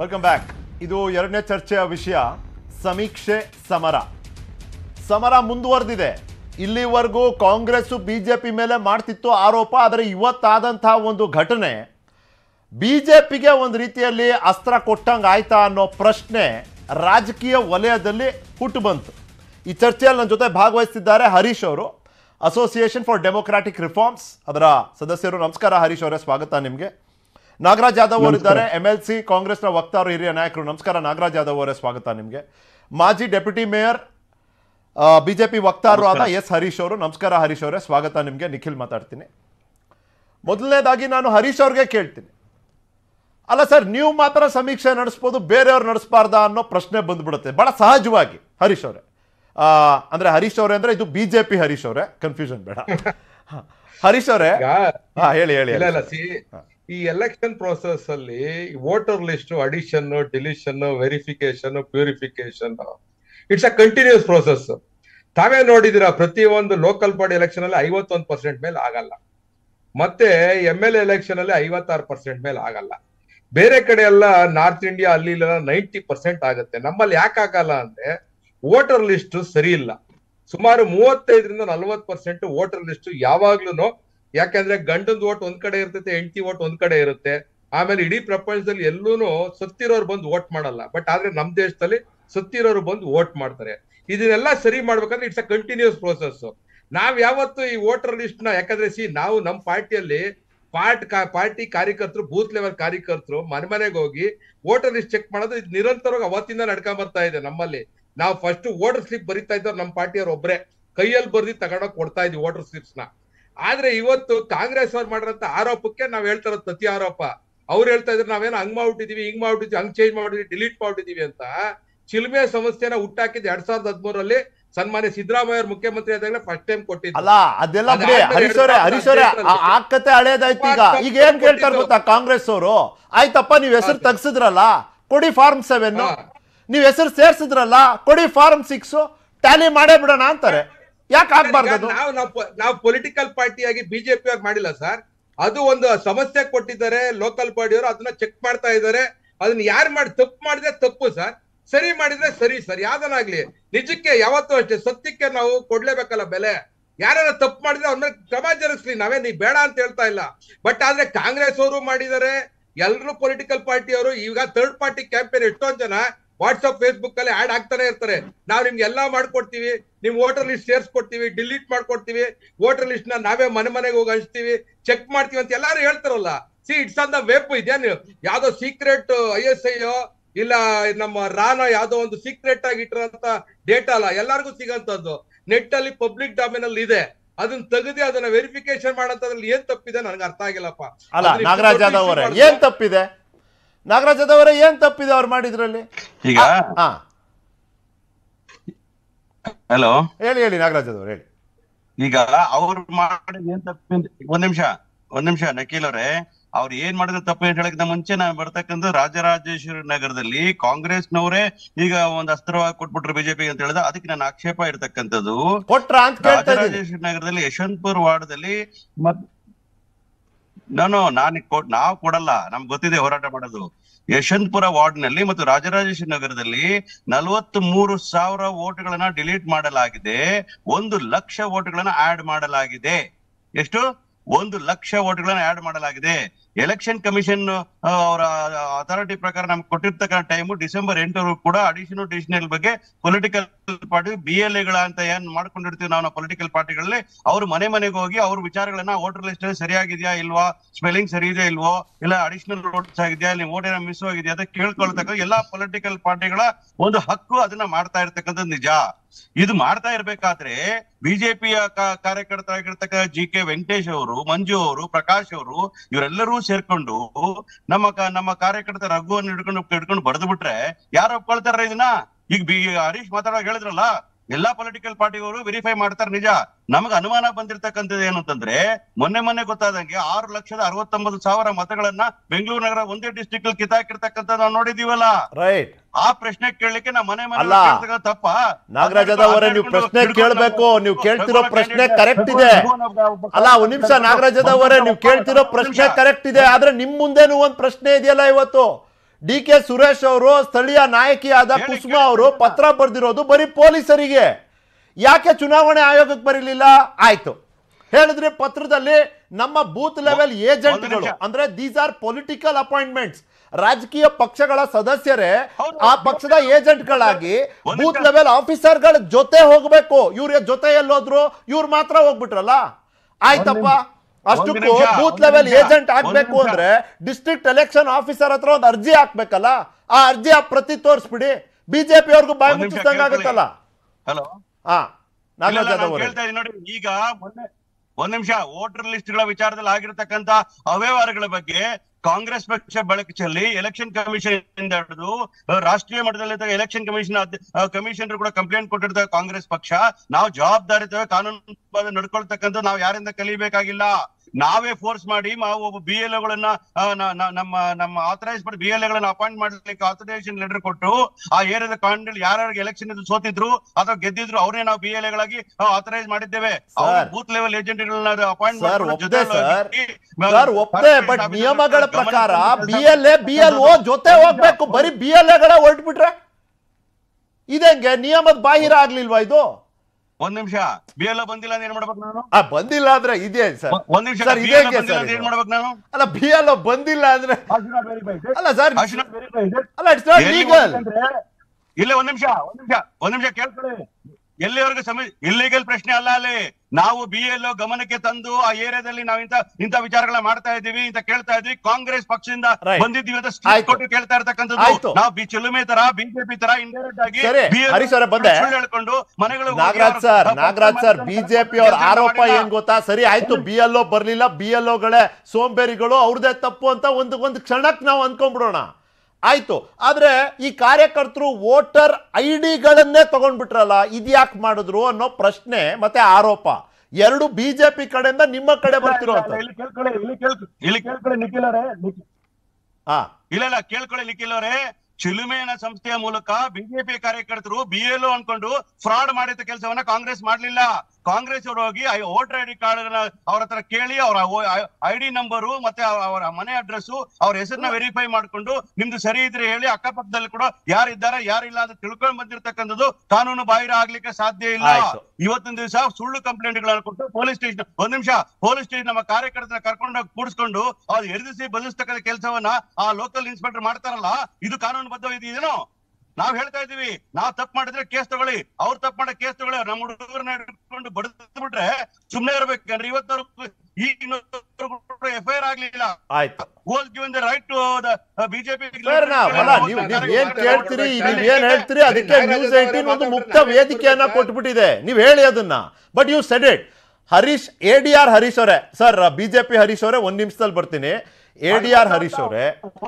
Welcome back ಇದು ಎರಡನೇ ಚರ್ಚೆಯ ವಿಷಯ ಸಮೀಕ್ಷೆ ಸಮರ ಸಮರ ಮುಂದುವರೆದಿದೆ ಇಲ್ಲಿವರೆಗೂ ಕಾಂಗ್ರೆಸ್ಸು ಬಿಜೆಪಿ ಮೇಲೆ ಮಾಡ್ತಿತ್ತು ಆರೋಪ ಆದರೆ ಇವತ್ತಾದಂತಹ ಒಂದು ಘಟನೆ ಬಿಜೆಪಿಗೆ ಒಂದು ರೀತಿಯಲ್ಲಿ ಅಸ್ತ್ರ ಕೊಟ್ಟಂಗೆ ಆಯ್ತಾ ಅನ್ನೋ ಪ್ರಶ್ನೆ ರಾಜಕೀಯ ವಲಯದಲ್ಲಿ ಹುಟ್ಟು ಬಂತು ಈ ಚರ್ಚೆಯಲ್ಲಿ ನನ್ನ ಜೊತೆ ಭಾಗವಹಿಸ್ತಿದ್ದಾರೆ ಹರೀಶ್ ಅವರು ಅಸೋಸಿಯೇಷನ್ ಫಾರ್ ಡೆಮೊಕ್ರಾಟಿಕ್ ರಿಫಾರ್ಮ್ಸ್ ಅದರ ಸದಸ್ಯರು ನಮಸ್ಕಾರ ಹರೀಶ್ ಅವರೇ ಸ್ವಾಗತ ನಿಮಗೆ ನಾಗರಾಜ್ ಯಾದವ್ ಅವರಿದ್ದಾರೆ ಎಮ್ ಎಲ್ ಸಿ ಕಾಂಗ್ರೆಸ್ನ ವಕ್ತಾರರು ಹಿರಿಯ ನಾಯಕರು ನಮಸ್ಕಾರ ನಾಗರಾಜ್ ಯಾದವ್ ಅವರೇ ಸ್ವಾಗತ ನಿಮಗೆ ಮಾಜಿ ಡೆಪ್ಯೂಟಿ ಮೇಯರ್ ಬಿಜೆಪಿ ವಕ್ತಾರರು ಆದ ಎಸ್ ಹರೀಶ್ ಅವರು ನಮಸ್ಕಾರ ಹರೀಶ್ ಅವರೇ ಸ್ವಾಗತ ನಿಮಗೆ ನಿಖಿಲ್ ಮಾತಾಡ್ತೀನಿ ಮೊದಲನೇದಾಗಿ ನಾನು ಹರೀಶ್ ಅವ್ರಿಗೆ ಕೇಳ್ತೀನಿ ಅಲ್ಲ ಸರ್ ನೀವು ಮಾತ್ರ ಸಮೀಕ್ಷೆ ನಡೆಸ್ಬೋದು ಬೇರೆಯವ್ರು ನಡೆಸಬಾರ್ದಾ ಅನ್ನೋ ಪ್ರಶ್ನೆ ಬಂದ್ಬಿಡುತ್ತೆ ಬಹಳ ಸಹಜವಾಗಿ ಹರೀಶ್ ಅವರೇ ಆ, ಅಂದ್ರೆ ಹರೀಶ್ ಅವರೇ ಅಂದ್ರೆ ಇದು ಬಿಜೆಪಿ ಹರೀಶ್ ಅವರೇ ಕನ್ಫ್ಯೂಷನ್ ಬೇಡ ಹ. ಹರೀಶ್ ಅವರೇ ಈಗ ಹಾ ಹೇಳಿ ಹೇಳಿ ಇಲ್ಲ ಹೇಳಿ. ಇಲ್ಲ ಸಿ ಈ ಎಲೆಕ್ಷನ್ ಪ್ರೋಸೆಸ್ ಅಲ್ಲಿ voter list addition deletion verification purification it's a continuous process ತಾವೇ ನೋಡಿದಿರ ಪ್ರತಿ ಒಂದು ಲೋಕಲ್ ಬಾಡಿ ಎಲೆಕ್ಷನ್ ಅಲ್ಲಿ ಐವತ್ತೊಂದು ಪರ್ಸೆಂಟ್ ಮೇಲೆ ಆಗಲ್ಲ ಮತ್ತೆ ಎಂ ಎಲ್ ಎಲೆಕ್ಷನ್ ಅಲ್ಲಿ ಐವತ್ತಾರು ಪರ್ಸೆಂಟ್ ಮೇಲೆ ಆಗಲ್ಲ ಬೇರೆ ಕಡೆ ಎಲ್ಲ ನಾರ್ತ್ ಇಂಡಿಯಾ ಅಲ್ಲಿ ಇಲ್ಲ ನೈಂಟಿ ಪರ್ಸೆಂಟ್ ಆಗುತ್ತೆ ನಮ್ಮಲ್ಲಿ ಯಾಕೆ ಆಗಲ್ಲ ಅಂದ್ರೆ ವೋಟರ್ ಲಿಸ್ಟ್ ಸರಿ ಇಲ್ಲ ಸುಮಾರು ಮೂವತ್ತೈದರಿಂದ ನಲವತ್ತು ಪರ್ಸೆಂಟ್ ವೋಟರ್ ಲಿಸ್ಟ್ ಯಾವಾಗ್ಲೂ ಯಾಕಂದ್ರೆ ಗಂಡಂದ್ ಓಟ್ ಒಂದ್ ಕಡೆ ಇರ್ತೈತೆ ಹೆಂಡತಿ ಓಟ್ ಒಂದ್ ಕಡೆ ಇರುತ್ತೆ ಆಮೇಲೆ ಇಡೀ ಪ್ರಪಂಚದಲ್ಲಿ ಎಲ್ಲೂನು ಸತ್ತಿರೋರು ಬಂದು ವೋಟ್ ಮಾಡಲ್ಲ ಬಟ್ ಆದ್ರೆ ನಮ್ ದೇಶದಲ್ಲಿ ಸತ್ತಿರೋರು ಬಂದು ವೋಟ್ ಮಾಡ್ತಾರೆ ಇದನ್ನೆಲ್ಲ ಸರಿ ಮಾಡ್ಬೇಕಂದ್ರೆ ಇಟ್ಸ್ ಅ ಕಂಟಿನ್ಯೂಸ್ ಪ್ರೋಸೆಸ್ ನಾವ್ ಯಾವತ್ತು ಈ ವೋಟರ್ ಲಿಸ್ಟ್ ನ ಯಾಕಂದ್ರೆ ಸಿ ನಾವು ನಮ್ ಪಾರ್ಟಿಯಲ್ಲಿ ಪಾರ್ಟ್ ಪಾರ್ಟಿ ಕಾರ್ಯಕರ್ತರು ಬೂತ್ ಲೆವೆಲ್ ಕಾರ್ಯಕರ್ತರು ಮನೆ ಮನೆಗೆ ಹೋಗಿ ವೋಟರ್ ಲಿಸ್ಟ್ ಚೆಕ್ ಮಾಡೋದು ಇದು ನಿರಂತರವಾಗಿ ಅವತ್ತಿಂದ ನಡ್ಕೊಂಡ್ ಬರ್ತಾ ಇದೆ ನಮ್ಮಲ್ಲಿ ನಾವು ಫಸ್ಟ್ ವೋಟರ್ ಸ್ಲಿಪ್ ಬರಿತಾ ಇದ್ದವ್ರು ನಮ್ಮ ಪಾರ್ಟಿಯವ್ರು ಒಬ್ರೆ ಕೈಯಲ್ಲಿ ಬರ್ದಿ ತಗೊಂಡೋಗಿ ಕೊಡ್ತಾ ಇದ್ವಿ ವೋಟರ್ ಸ್ಲಿಪ್ಸ್ ನ ಆದ್ರೆ ಇವತ್ತು ಕಾಂಗ್ರೆಸ್ ಅವ್ರು ಮಾಡಿರೋಂತ ಆರೋಪಕ್ಕೆ ನಾವ್ ಹೇಳ್ತಾ ಇರೋದು ಪ್ರತಿ ಆರೋಪ ಅವ್ರು ಹೇಳ್ತಾ ಇದ್ರೆ ನಾವೇನೋ ಹಂಗ್ ಮಾಡ್ಬಿಟ್ಟಿದೀವಿ ಹಿಂಗ್ ಮಾಡ್ಬಿಟ್ಟಿದ್ವಿ ಹಂಗ್ ಚೇಂಜ್ ಮಾಡ್ಬಿಟ್ಟಿದ್ವಿ ಡಿಲೀಟ್ ಮಾಡ್ಬಿಟ್ಟಿದೀವಿ ಅಂತ ಚಿಲ್ಮೆ ಸಮಸ್ಯೆನ ಹುಟ್ಟಾಕಿದ್ ಎರಡ್ ಸಾವಿರದ ಹದಿಮೂರಲ್ಲಿ ಸನ್ಮಾನ್ಯ ಸಿದ್ದರಾಮಯ್ಯ ಅವ್ರು ಮುಖ್ಯಮಂತ್ರಿ ಆದಾಗಲೇ ಫಸ್ಟ್ ಟೈಮ್ ಕೊಟ್ಟಿದ್ದು ಅಲ್ಲ ಅದೆಲ್ಲ ಬಿಡಿ ಅದಾದ್ಮೇಲೆ ಹರೀಶ್ ಅವರೇ ಎರಡ್ ಹರೀಶ್ ಅವರೇ ಸಾವಿರದ ಆ ಕತೆ ಹಳೇದಾಯ್ತು ಈಗ ಈಗ ಏನ್ ಕೇಳ್ತಾರೆ ಗೊತ್ತಾ ಕಾಂಗ್ರೆಸ್ ಅವರು ಆಯ್ತಪ್ಪ ನೀವ್ ಹೆಸರು ತೆಗ್ಸಿದ್ರಲ್ಲ ಕೊಡಿ ಫಾರ್ಮ್ ಸೆವೆನ್ ಹಾ. ನೀವ್ ಹೆಸರು ಸೇರ್ಸಿದ್ರಲ್ಲ ಕೊಡಿ ಫಾರ್ಮ್ ಸಿಕ್ಸ್ ಟ್ಯಾಲಿ ಮಾಡೇ ಬಿಡೋಣ ಅಂತಾರೆ ಯಾಕೆ ಆಗ್ಬಾರ್ದು ಅದು? ನಾವು ನಾವು ನಾವು ಪೊಲಿಟಿಕಲ್ ಪಾರ್ಟಿಯಾಗಿ ಬಿಜೆಪಿ ಆಗಿ ಮಾಡಿಲ್ಲ ಸರ್ ಅದು ಒಂದು ಸಮಸ್ಯೆ ಕೊಟ್ಟಿದ್ದಾರೆ ಲೋಕಲ್ ಬಾಡಿಯವರು ಅದನ್ನ ಚೆಕ್ ಮಾಡ್ತಾ ಇದ್ದಾರೆ ಅದನ್ನ ಯಾರು ಮಾಡಿ ತಪ್ಪು ಮಾಡಿದ್ರೆ ತಪ್ಪು ಸರ್ ಸರಿ ಮಾಡಿದ್ರೆ ಸರಿ ಸರ್ ಯಾವ್ದನಾಗ್ಲಿ ನಿಜಕ್ಕೆ ಯಾವತ್ತೂ ಅಷ್ಟೇ ಸತ್ಯಕ್ಕೆ ನಾವು ಕೊಡ್ಲೇಬೇಕಲ್ಲ ಬೆಲೆ ಯಾರು ತಪ್ಪು ಮಾಡಿದ್ರೆ ಅವ್ರ ಮೇಲೆ ಕ್ರಮ ಜರುಗಿಸ್ಲಿ ನಾವೇ ನೀ ಬೇಡ ಅಂತ ಹೇಳ್ತಾ ಇಲ್ಲ ಬಟ್ ಆದ್ರೆ ಕಾಂಗ್ರೆಸ್ ಅವರು ಮಾಡಿದ್ದಾರೆ ಎಲ್ಲರೂ ಪೊಲಿಟಿಕಲ್ ಪಾರ್ಟಿಯವರು ಈಗ ಥರ್ಡ್ ಪಾರ್ಟಿ ಕ್ಯಾಂಪೇನ್ ಎಷ್ಟೊಂದ್ ಜನ ವಾಟ್ಸ್ಆಪ್ ಫೇಸ್ಬುಕ್ ಅಲ್ಲಿ ಆಡ್ ಆಗ್ತಾನೆ ಇರ್ತಾರೆ ನಾವು ನಿಮ್ಗೆ ಎಲ್ಲಾ ಮಾಡ್ಕೊಡ್ತೀವಿ ನಿಮ್ ವೋಟರ್ ಲಿಸ್ಟ್ ಸೇರ್ಸ್ಕೊಡ್ತೀವಿ ಡಿಲೀಟ್ ಮಾಡ್ಕೊಡ್ತೀವಿ ವೋಟರ್ ಲಿಸ್ಟ್ ನ ನಾವೇ ಮನೆ ಮನೆಗೆ ಹೋಗಿ ಹಂಚ್ತೀವಿ ಚೆಕ್ ಮಾಡ್ತೀವಿ ಅಂತ ಎಲ್ಲಾರು ಹೇಳ್ತಾರಲ್ಲ see it's on the web ಇದೇನು ಯಾವ್ದೋ ಸೀಕ್ರೆಟ್ ಐ ಎಸ್ ಐ ಇಲ್ಲ ನಮ್ಮ ರಾನ ಯಾವ್ದೋ ಒಂದು ಸೀಕ್ರೆಟ್ ಆಗಿ ಇಟ್ಟಿರೋಂತ ಡೇಟಾ ಅಲ್ಲ ಎಲ್ಲಾರ್ಗು ಸಿಗಂತದ್ದು ನೆಟ್ ಅಲ್ಲಿ ಪಬ್ಲಿಕ್ ಡೊಮೇನ್ ಅಲ್ಲಿ ಇದೆ ಅದನ್ನ ತೆಗೆದು ಅದನ್ನ ವೆರಿಫಿಕೇಶನ್ ಮಾಡೋದ್ರಲ್ಲಿ ಏನ್ ತಪ್ಪಿದೆ ನನಗೆ ಅರ್ಥ ಆಗಿಲ್ಲಪ್ಪ ಅಲ್ಲ ಅದನ್ನ ನಾಗರಾಜ್ ಇಷ್ಟು ಯಾದವ್ ಅವರೇ issue ಏನ್ ತಪ್ಪಿದೆ ನಾಗರಾಜ್ ಯಾದವ್ ಅವರೇ ಏನ್ ತಪ್ಪಿದೆ ಅವ್ರು ಮಾಡಿದ್ರಲ್ಲಿ ಈಗ ಹಾ ಹಲೋ ಹೇಳಿ ಹೇಳಿ ನಾಗರಾಜ್ ಯಾದವ್ ಹೇಳಿ ಈಗ ಅವ್ರು ಮಾಡಿದ ಏನ್ ತಪ್ಪು ಅಂತ- ಒಂದ್ ನಿಮಿಷ ಒಂದ್ ನಿಮಿಷ ನಕೀಲ್ ಅವ್ರೆ ಅವ್ರು ಏನ್ ಮಾಡಿದ ತಪ್ಪು ಅಂತ ಹೇಳಕ್ ಮುಂಚೆ ನಾವು ಬರ್ತಕ್ಕಂಥ ರಾಜರಾಜೇಶ್ವರಿ ನಗರದಲ್ಲಿ ಕಾಂಗ್ರೆಸ್ನವರೇ ಈಗ ಒಂದ್ ಅಸ್ತ್ರವಾಗಿ ಕೊಟ್ಬಿಟ್ರು ಬಿಜೆಪಿ ಅಂತ ಹೇಳಿದ ಅದಕ್ಕೆ ನನ್ನ ಆಕ್ಷೇಪ ಇರ್ತಕ್ಕಂಥದ್ದು ಕೊಟ್ರ ಅಂತ ಕೇಳ್ತಾ ಇದ್ದೀನಿ ರಾಜರಾಜೇಶ್ವರಿ ನಗರದಲ್ಲಿ ಯಶವಂತಪುರ ವಾರ್ಡ್ದಲ್ಲಿ ಮತ್ ನಾನು ನಾನು ಕೊಡ್ ನಾವು ಕೊಡಲ್ಲ ನಮ್ಗೆ ಗೊತ್ತಿದೆ ಹೋರಾಟ ಮಾಡೋದು ಯಶವಂತಪುರ ವಾರ್ಡ್ ನಲ್ಲಿ ಮತ್ತು ರಾಜರಾಜೇಶ್ವರಿ ನಗರದಲ್ಲಿ ನಲವತ್ತ್ ಮೂರು ಸಾವಿರ ಓಟ್ಗಳನ್ನ ಡಿಲೀಟ್ ಮಾಡಲಾಗಿದೆ ಒಂದು ಲಕ್ಷ ಓಟ್ಗಳನ್ನ ಆಡ್ ಮಾಡಲಾಗಿದೆ ಎಷ್ಟು ಒಂದು ಲಕ್ಷ ಓಟ್ಗಳನ್ನ ಆಡ್ ಮಾಡಲಾಗಿದೆ ಎಲೆಕ್ಷನ್ ಕಮಿಷನ್ ಅವರ ಅಥಾರಿಟಿ ಪ್ರಕಾರ ನಮ್ಗೆ ಕೊಟ್ಟಿರ್ತಕ್ಕಂಥ ಟೈಮು ಡಿಸೆಂಬರ್ ಎಂಟರವರೆಗೂ ಕೂಡ ಅಡಿಷನಲ್ ಡಿಷನಲ್ ಬಗ್ಗೆ ಪೊಲಿಟಿಕಲ್ ಪಾರ್ಟಿ ಬಿ ಎಲ್ ಎಗಳ ಅಂತ ಏನ್ ಮಾಡ್ಕೊಂಡಿರ್ತೀವಿ ನಾವು ಪೊಲಿಟಿಕಲ್ ಪಾರ್ಟಿಗಳಲ್ಲಿ ಅವ್ರು ಮನೆ ಮನೆಗೆ ಹೋಗಿ ಅವ್ರ ವಿಚಾರಗಳನ್ನ ವೋಟರ್ ಲಿಸ್ಟ್ ಸರಿಯಾಗಿದೆಯಾ ಇಲ್ವಾ ಸ್ಪೆಲ್ಲಿಂಗ್ ಸರಿ ಇದೆಯಾ ಇಲ್ವೋ ಇಲ್ಲ ಅಡಿಷನಲ್ ವೋಟ್ಸ್ ಆಗಿದೆಯಾ ಇಲ್ಲಿ ವೋಟ್ ಏನೋ ಮಿಸ್ ಆಗಿದೆಯಾ ಅಂತ ಕೇಳ್ಕೊಳ್ತಕ್ಕ ಎಲ್ಲಾ ಪೊಲಿಟಿಕಲ್ ಪಾರ್ಟಿಗಳ ಒಂದು ಹಕ್ಕು ಅದನ್ನ ಮಾಡ್ತಾ ಇರ್ತಕ್ಕಂಥದ್ದು ನಿಜ ಇದು ಮಾಡ್ತಾ ಇರ್ಬೇಕಾದ್ರೆ ಬಿಜೆಪಿಯ ಕಾರ್ಯಕರ್ತ ಆಗಿರ್ತಕ್ಕ ಜಿ ಕೆ ವೆಂಕಟೇಶ್ ಅವರು ಮಂಜು ಅವರು ಪ್ರಕಾಶ್ ಅವರು ಇವರೆಲ್ಲರೂ ಸೇರ್ಕೊಂಡು ನಮ್ಮ ಕ- ನಮ್ಮ ಕಾರ್ಯಕರ್ತ ರಘುವನ್ನು ಹಿಡ್ಕೊಂಡು ಹಿಡ್ಕೊಂಡು ಬರೆದು ಬಿಟ್ರೆ ಯಾರು ಒಪ್ಕೊಳ್ತಾರ ಇದನ್ನ ಈಗ ಬಿ ಹರೀಶ್ ಮಾತಾಡುವಾಗ ಹೇಳಿದ್ರಲ್ಲ ಎಲ್ಲಾ ಪೊಲಿಟಿಕಲ್ ಪಾರ್ಟಿಗಳು ವೆರಿಫೈ ಮಾಡ್ತಾರೆ ನಿಜ ನಮಗೆ ಅನುಮಾನ ಬಂದಿರ್ತಕ್ಕಂಥದ್ದು ಏನು ಅಂತಂದ್ರೆ ಮೊನ್ನೆ ಮೊನ್ನೆ ಗೊತ್ತಾದಂಗೆ ಆರು ಲಕ್ಷದ ಅರವತ್ತೊಂಬತ್ತು ಸಾವಿರ ಮತಗಳನ್ನ ಬೆಂಗಳೂರು ನಗರ ಒಂದೇ ಡಿಸ್ಟ್ರಿಕ್ಟ್ ಅಲ್ಲಿ ಕಿತ್ತಾಕಿರ್ತಕ್ಕಂಥ ನಾವು ನೋಡಿದೀವಲ್ಲ ರೈಟ್ ಆ ಪ್ರಶ್ನೆ ಕೇಳಲಿಕ್ಕೆ ನಮ್ಮ ಮನೆ ಮನೆ ಅಲ್ಲ. ತಪ್ಪ ನಾಗರಾಜ್ ಯಾದವ್ ಅವರೇ ನೀವು ಪ್ರಶ್ನೆ ಕೇಳ್ಬೇಕು ನೀವು ಕೇಳ್ತಿರೋ ಪ್ರಶ್ನೆ ಕರೆಕ್ಟ್ ಇದೆ ಅಲ್ಲ ಒಂದ್ ನಿಮಿಷ ನಾಗರಾಜ್ ಯಾದವ್ ಅವರೇ ನೀವು ಕೇಳ್ತಿರೋ ಪ್ರಶ್ನೆ ಕರೆಕ್ಟ್ ಇದೆ ಆದ್ರೆ ನಿಮ್ ಮುಂದೆನೂ ಒಂದ್ ಪ್ರಶ್ನೆ ಇದೆಯಲ್ಲ ಇವತ್ತು ಡಿ ಕೆ ಸುರೇಶ್ ಅವರು ಸ್ಥಳೀಯ ನಾಯಕಿಯಾದ ಹೇಳಿ, ಕುಸುಮಾ ಅವರು ಕೇಳಿ. ಪತ್ರ ಬರೆದಿರೋದು ಬರೀ ಪೊಲೀಸರಿಗೆ ಯಾಕೆ ಚುನಾವಣೆ ಆಯೋಗಕ್ಕೆ ಬರೀಲಿಲ್ಲ ಆಯ್ತು ಹೇಳಿದ್ರೆ ಪತ್ರದಲ್ಲಿ ನಮ್ಮ ಬೂತ್ ಲೆವೆಲ್ ಏಜೆಂಟ್ಗಳು ನಿಮಿಷ. ಅಂದ್ರೆ ದೀಸ್ ಆರ್ ಪೊಲಿಟಿಕಲ್ ಅಪಾಯಿಂಟ್ಮೆಂಟ್ಸ್ ರಾಜಕೀಯ ಪಕ್ಷಗಳ ಸದಸ್ಯರೇ ಹೌದು. ಆ ಪಕ್ಷದ ಏಜೆಂಟ್ಗಳಾಗಿ ಒಂದು ಬೂತ್ ನಿಮಿಷ. ಲೆವೆಲ್ ಆಫೀಸರ್ಗಳ ಜೊತೆ ಹೋಗ್ಬೇಕು ಇವ್ರ ಜೊತೆ ಎಲ್ಲೋದ್ರು ಇವ್ರು ಮಾತ್ರ ಹೋಗ್ಬಿಟ್ರಲ್ಲ ಆಯ್ತಪ್ಪ ಅಷ್ಟಕ್ಕೂ ನಿಮಿಷ, ಬೂತ್ ಒಂದು ಲೆವೆಲ್ ನಿಮಿಷ, ಏಜೆಂಟ್ ಒಂದು ಆಗ್ಬೇಕು ನಿಮಿಷ. ಅಂದ್ರೆ ಡಿಸ್ಟ್ರಿಕ್ಟ್ ಎಲೆಕ್ಷನ್ ಆಫೀಸರ್ ಹತ್ರ ಒಂದು ಅರ್ಜಿ ಹಾಕ್ಬೇಕಲ್ಲ ಆ ಅರ್ಜಿ ಆ ಪ್ರತಿ ತೋರಿಸ್ಬಿಡಿ ಬಿಜೆಪಿ ಅವ್ರಿಗೂ ಬಾಯಿ ಒಂದ್ ನಿಮಿಷ ಮುಚ್ಚಿಸ್ದಂಗ ಕೇಳ್ಕೊಳ್ಳಿ. ಆಗುತ್ತಲ್ಲ ಹಲೋ ಹಾ ಇಲ್ಲ, ಇಲ್ಲ, ನಾಗರಾಜ್ ನಾನು ಯಾದವ್ ಅವರೇ ಕೇಳ್ತಾ ಇದ್ದೀನಿ ನೋಡಿ ಈಗ ಮೊನ್ನೆ ಒಂದ್ ನಿಮಿಷ ವೋಟರ್ ಲಿಸ್ಟ್ ಗಳ ವಿಚಾರದಲ್ಲಿ ಆಗಿರತಕ್ಕಂತ ಅವ್ಯವಹಾರಗಳ ಬಗ್ಗೆ ಕಾಂಗ್ರೆಸ್ ಪಕ್ಷ ಬೆಳಕು ಚೆಲ್ಲಿ ಎಲೆಕ್ಷನ್ ಕಮಿಷನ್ ಇಂದ ಹಿಡಿದು ಅಹ್, ರಾಷ್ಟ್ರೀಯ ಮಟ್ಟದಲ್ಲಿ ಎಲೆಕ್ಷನ್ ಕಮಿಷನ್ ಕಮಿಷನರ್ ಕೂಡ ಕಂಪ್ಲೇಂಟ್ ಕೊಟ್ಟಿರ್ತಾರೆ ಕಾಂಗ್ರೆಸ್ ಪಕ್ಷ ನಾವು ಜವಾಬ್ದಾರಿತವೇ ಕಾನೂನು ನಡ್ಕೊಳ್ತಕ್ಕಂಥ ನಾವು ಯಾರಿಂದ ಕಲಿಬೇಕಾಗಿಲ್ಲ ನಾವೇ ಫೋರ್ಸ್ ಮಾಡಿ ನಾವು ಒಬ್ಬ ಬಿ ಎಲ್ ಗಳನ್ನ ನಮ್ಮ ನಮ್ಮ ಆಥರೈಸ್ ಮಾಡಿ ಬಿ ಎಲ್ ಗಳನ್ನ ಅಪಾಯಿಂಟ್ ಮಾಡ್ಲಿಕ್ಕೆ ಆಥರೈಸೇಷನ್ ಲೆಟರ್ ಕೊಟ್ಟು ಆ ಏರಿಯಾದ ಕಾಂಡಲ್ ಯಾರ್ಯಾರಿಗೆ ಎಲೆಕ್ಷನ್ ಸೋತಿದ್ರು ಅಥವಾ ಗೆದ್ದಿದ್ರು ಅವ್ರನ್ನೇ ನಾವು ಬಿ ಎಲ್ ಗಳಾಗಿ ಆಥರೈಸ್ ಮಾಡಿದ್ದೇವೆ Sir. ಬೂತ್ ಲೆವೆಲ್ ಏಜೆಂಟ್ ಗಳನ್ನ ಅಪಾಯಿಂಟ್ Sir, ಒಪ್ತೆ ಸರ್. ಸರ್ ಒಪ್ತೆ ಬಟ್ ನಿಯಮಗಳ ಪ್ರಕಾರ B L A B L O ಜೊತೆ ಹೋಗ್ಬೇಕು ಬರೀ ಬಿ ಎಲ್ ಎಗಳೇ ಹೊರಟ್ಬಿಟ್ರೆ ಇದಂಗೆ ನಿಯಮದ ಬಾಹಿರ ಆಗ್ಲಿಲ್ವಾ ಇದು ಒಂದ್ ನಿಮಿಷ ಬಿ ಎಲ್ ಬಂದಿಲ್ಲ ಅಂದ್ರೆ ಏನ್ ಮಾಡ್ಬೇಕು ನಾನು ಆ ಬಂದಿಲ್ಲ ಅಂದ್ರೆ ಇದೆ ಸರ್ ಒಂದ್ ನಿಮಿಷ ಸರ್ ಬಿ ಇದೇ ಎಲ್ ಬಂದಿಲ್ಲ ಸರ್ ಅಂದ್ರೆ ಏನ್ ಇದು. ಮಾಡ್ಬೇಕು ನಾನು ಅಲ್ಲ ಬಿ ಎಲ್ ಬಂದಿಲ್ಲ ಅಂದ್ರೆ ಅಲ್ಲ sir I should not verify it. ಅಲ್ಲ ಇಟ್ಸ್ ನಾಟ್ ಎಲ್ಲಿ ಲೀಗಲ್ ಇಲ್ಲ ಒಂದ್ ನಿಮಿಷ ಒಂದ್ ನಿಮಿಷ ಒಂದ್ ನಿಮಿಷ ಕೇಳ್ಕೊಳ್ಳಿ ಎಲ್ಲಿವರೆಗೂ ಸಮಯ ಇಲ್ಲಿಗಲ್ ಪ್ರಶ್ನೆ ಅಲ್ಲ ಅಲ್ಲಿ ನಾವು ಬಿ ಎಲ್ ಗಮನಕ್ಕೆ ತಂದು ಆ ಏರಿಯಾದಲ್ಲಿ ನಾವು ಇಂತ ಇಂತ ವಿಚಾರಗಳನ್ನ ಮಾಡ್ತಾ ಇದೀವಿ ಇಂತ ಕೇಳ್ತಾ ಇದ್ವಿ ಕಾಂಗ್ರೆಸ್ ಪಕ್ಷದಿಂದ Right. ಬಂದಿದ್ದೀವಿ ಅಂತ ಸ್ಲಿಪ್ ಆಯ್ತು. ಕೊಟ್ಟು ಕೇಳ್ತಾ ಆಯ್ತು. ಇರ್ತಕ್ಕಂಥದ್ದು ನಾವು ಬಿ ಚೆಲುಮೆ ತರ ಬಿಜೆಪಿ ತರ ಇಂಡೈರೆಕ್ಟ್ ಆಗಿ ಸರಿ, BLO ಹರೀಶ್ ಅವರೇ ಬಂದೆ. ಸುಳ್ಳು ಹೇಳ್ಕೊಂಡು ಮನೆಗಳು ಹೋಗಿ ನಾಗರಾಜ್ ಅವ್ರ- ಸರ್ ಅವ್ರ ನಾಗರಾಜ್ ಸರ್ ಪಕ್ಷ ಬಿಜೆಪಿ ಅವ್ರ ಮಾಡಿಲ್ಲ. ಆರೋಪ ಏನ್ ಗೊತ್ತಾ ಸರಿ ಆಯ್ತು ಬಿ ಎಲ್ ಓ ಬರ್ಲಿಲ್ಲ ಬಿ ಎಲ್ ಓಗಳೇ ಸೋಂಬೇರಿಗಳು ಅವ್ರದೇ ತಪ್ಪು ಅಂತ ಒಂದು ಒಂದು ಕ್ಷಣಕ್ಕೆ ನಾವು ಅನ್ಕೊಂಡ್ಬಿಡೋಣ ಆಯ್ತು ಆದ್ರೆ ಈ ಕಾರ್ಯಕರ್ತರು ವೋಟರ್ ಐ ಡಿಗಳನ್ನೇ ತಗೊಂಡ್ಬಿಟ್ರಲ್ಲ ಇದ್ಯಾಕ್ ಮಾಡಿದ್ರು ಅನ್ನೋ ಪ್ರಶ್ನೆ ಮತ್ತೆ ಆರೋಪ ಎರಡು ಬಿಜೆಪಿ ಕಡೆಯಿಂದ ನಿಮ್ಮ ಕಡೆ ಬರ್ತಿರೋಂಥ ಇಲ್ಲಿ ಕೇಳ್ಕೊಳ್ಳಿ ಇಲ್ಲಿ ಕೇಳ್ಕೊಳ್ಳಿ ಇಲ್ಲಿ ಕೇಳ್ಕೊಳ್ಳಿ ನಿಖಿಲ್ ಅವರೇ ನಿಖಿಲ್ ಹಾ ಇಲ್ಲ ಇಲ್ಲ ಕೇಳ್ಕೊಳ್ಳಿ ನಿಖಿಲ್ ಅವರೇ ಚಿಲುಮೆಯನ ಸಂಸ್ಥೆಯ ಮೂಲಕ ಬಿಜೆಪಿ ಕಾರ್ಯಕರ್ತರು ಬಿ ಎಲ್ ಅನ್ಕೊಂಡು ಫ್ರಾಡ್ ಮಾಡಿದ ಕೆಲಸವನ್ನ ಕಾಂಗ್ರೆಸ್ ಮಾಡ್ಲಿಲ್ಲ ಕಾಂಗ್ರೆಸ್ ಅವರು ಹೋಗಿ ವೋಟರ್ ಐ ಡಿ ಕಾರ್ಡ್ ಅವ್ರ ಹತ್ರ ಕೇಳಿ ಅವರ ಐ ಡಿ ನಂಬರು ಮತ್ತೆ ಅವ್ರ- ಅವರ ಮನೆ ಅಡ್ರೆಸ್ ಅವ್ರ ಹೆಸರನ್ನ ವೆರಿಫೈ ಮಾಡ್ಕೊಂಡು ನಿಮ್ದು ಸರಿ ಇದ್ರೆ ಹೇಳಿ ಅಕ್ಕಪಕ್ಕದಲ್ಲಿ ಕೂಡ ಯಾರಿದ್ದಾರೆ ಯಾರಿಲ್ಲ ಅಂತ ತಿಳ್ಕೊಂಡ್ ಬಂದಿರತಕ್ಕಂಥದ್ದು ಕಾನೂನು ಬಾಹಿರ ಆಗ್ಲಿಕ್ಕೆ ಸಾಧ್ಯ ಇಲ್ಲ ಆಯ್ತು. ಇವತ್ತೊಂದು ದಿವಸ ಸುಳ್ಳು ಕಂಪ್ಲೇಂಟ್ ಗಳನ್ನು ಕೊಟ್ಟು ಪೊಲೀಸ್ ಸ್ಟೇಷನ್ ಒಂದ್ ನಿಮಿಷ ಪೊಲೀಸ್ ಸ್ಟೇಷನ್ ನಮ್ಮ ಕಾರ್ಯಕರ್ತನ ಕರ್ಕೊಂಡು ಹೋಗಿ ಕೂಡಿಸ್ಕೊಂಡು ಅವ್ರು ಎದುರಿಸಿ ಬದಲಿಸ್ತಕ್ಕಂಥ ಕೆಲಸವನ್ನ ಆ ಲೋಕಲ್ ಇನ್ಸ್ಪೆಕ್ಟರ್ ಮಾಡ್ತಾರಲ್ಲ ಇದು ಕಾನೂನು ಬದ್ಧ ಇದೇನೋ ನಾವ್ ಹೇಳ್ತಾ ಇದೀವಿ ನಾವ್ ತಪ್ಪು ಮಾಡಿದ್ರೆ ಕೇಸ್ ತಗೊಳ್ಳಿ ಅವ್ರು ತಪ್ಪು ಮಾಡೋ ಕೇಸ್ ತಗೊಳ್ಳಿ ನಮ್ಮ ಹುಡುಗರನ್ನ ಹಿಡ್ಕೊಂಡು ಬಡದ್ ಬಿಟ್ರೆ ಸುಮ್ನೆ ಇರ್ಬೇಕಂದ್ರೆ ಇವತ್ತವ್ರು ಈ ಎಫ್ ಐ ಆರ್ ಆಗ್ಲಿಲ್ಲ ಆಯ್ತು was given the right to BJP Fair enough. ಅಲ್ಲ ನೀವು ನೀವ್ ಏನ್ ಕೇಳ್ತೀರಿ ನೀವ್ ಏನ್ ಹೇಳ್ತೀರಿ ಅದಕ್ಕೆ ನ್ಯೂಸ್ ಏಟೀನ್ ಒಂದು ಮುಕ್ತ ವೇದಿಕೆಯನ್ನ ಕೊಟ್ಬಿಟ್ಟಿದೆ ನೀವ್ ಹೇಳಿ ಅದನ್ನ but you said it Harish A D R Harish ಅವರೇ ಸರ್ ಬಿಜೆಪಿ ಹರೀಶ್ ಅವರೇ ಒಂದ್ ನಿಮಿಷದಲ್ಲಿ ಬರ್ತೀನಿ ಎ ಡಿ ಆರ್ ಹರೀಶ್ ಅವರೇ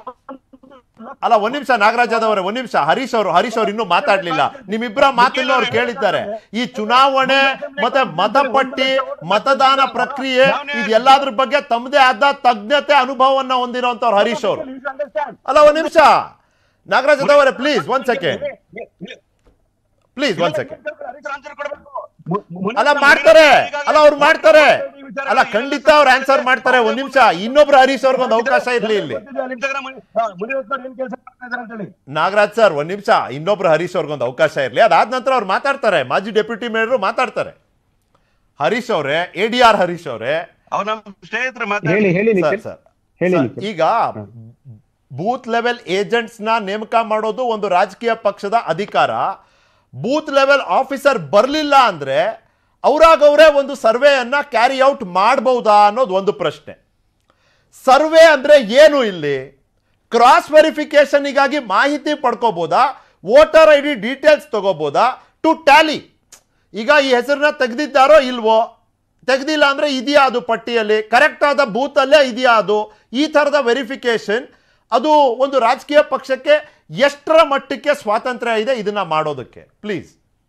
ಅಲ್ಲ ಒಂದ್ ನಿಮಿಷ ನಾಗರಾಜ್ ಯಾದವ್ ಅವರೇ ಒಂದ್ ನಿಮಿಷ ಹರೀಶ್ ಅವರು ಹರೀಶ್ ಅವರು ಇನ್ನೂ ಮಾತಾಡ್ಲಿಲ್ಲ ನಿಮ್ಮಿಬ್ಬರ ಮಾತನ್ನ ಅವ್ರು ಕೇಳಿದ್ದಾರೆ ಈ ಚುನಾವಣೆ ಮತ್ತೆ ಮತಪಟ್ಟಿ ಮತದಾನ ಪ್ರಕ್ರಿಯೆ ಇದೆಲ್ಲದ್ರ ಬಗ್ಗೆ ತಮ್ಮದೇ ಆದ ತಜ್ಞತೆ ಅನುಭವವನ್ನ ಹೊಂದಿರುವಂತವ್ರು ಹರೀಶ್ ಅವರು ಅಲ್ಲ ಒಂದ್ ನಿಮಿಷ ನಾಗರಾಜ್ ಯಾದವ್ ಅವರೇ ಪ್ಲೀಸ್ ಒಂದ್ ಸೆಕೆಂಡ್ ಪ್ಲೀಸ್ ಒಂದ್ ಸೆಕೆಂಡ್ ಅಲ್ಲ ಮಾಡ್ತಾರೆ ಅಲ್ಲ ಅವ್ರು ಮಾಡ್ತಾರೆ ಅಲ್ಲ ಖಂಡಿತ ಅವ್ರು ಆನ್ಸರ್ ಮಾಡ್ತಾರೆ ಒಂದ್ ನಿಮಿಷ ಇನ್ನೊಬ್ರು ಹರೀಶ್ ಅವ್ರಿಗೊಂದು ಅವಕಾಶ ಇರ್ಲಿ ಇಲ್ಲಿ ನಾಗರಾಜ್ ಸರ್ ಒಂದ್ ನಿಮಿಷ ಇನ್ನೊಬ್ರು ಹರೀಶ್ ಅವ್ರಿಗೊಂದು ಅವಕಾಶ ಇರ್ಲಿ ಅದಾದ ನಂತರ ಅವ್ರು ಮಾತಾಡ್ತಾರೆ ಮಾಜಿ ಡೆಪ್ಯೂಟಿ ಮೇಯರ್ ಮಾತಾಡ್ತಾರೆ ಹರೀಶ್ ಅವರೇ ಎ ಡಿ ಆರ್ ಹರೀಶ್ ಅವರೇ ಅವ್ರು ನಮ್ಮ ಸ್ನೇಹಿತರು ಹೇಳಿ ಹೇಳಿ ಸರ್ ನಿಖಿಲ್ ಸರ್ ಹೇಳಿ ಸರ್, ನಿಖಿಲ್ ಈಗ ಬೂತ್ ಲೆವೆಲ್ ಏಜೆಂಟ್ಸ್ ನ ನೇಮಕ ಮಾಡೋದು ಒಂದು ರಾಜಕೀಯ ಪಕ್ಷದ ಅಧಿಕಾರ ಬೂತ್ ಲೆವೆಲ್ ಆಫೀಸರ್ ಬರಲಿಲ್ಲ ಅಂದ್ರೆ ಅವರಾಗವರೇ ಒಂದು ಸರ್ವೆಯನ್ನ ಕ್ಯಾರಿ ಔಟ್ ಮಾಡಬಹುದಾ ಅನ್ನೋದು ಒಂದು ಪ್ರಶ್ನೆ ಸರ್ವೆ ಅಂದ್ರೆ ಏನು ಇಲ್ಲಿ ಕ್ರಾಸ್ ವೆರಿಫಿಕೇಶನ್ಗಾಗಿ ಮಾಹಿತಿ ಪಡ್ಕೋಬೋದಾ ವೋಟರ್ ಐ ಡಿ ಡೀಟೇಲ್ಸ್ ತಗೋಬೋದಾ ಟು ಟ್ಯಾಲಿ ಈಗ ಈ ಹೆಸರನ್ನ ತೆಗೆದಿದ್ದಾರೋ ಇಲ್ವೋ ತೆಗೆದಿಲ್ಲ ಅಂದ್ರೆ ಇದೆಯಾ ಅದು ಪಟ್ಟಿಯಲ್ಲಿ ಕರೆಕ್ಟ್ ಆದ ಬೂತಲ್ಲೇ ಇದೆಯಾ ಅದು ಈ ಥರದ ವೆರಿಫಿಕೇಶನ್ ಅದು ಒಂದು ರಾಜಕೀಯ ಪಕ್ಷಕ್ಕೆ ಎಷ್ಟರ ಮಟ್ಟಕ್ಕೆ ಸ್ವಾತಂತ್ರ್ಯ ಇದೆ ಇದನ್ನ ಮಾಡೋದಕ್ಕೆ ಪ್ಲೀಸ್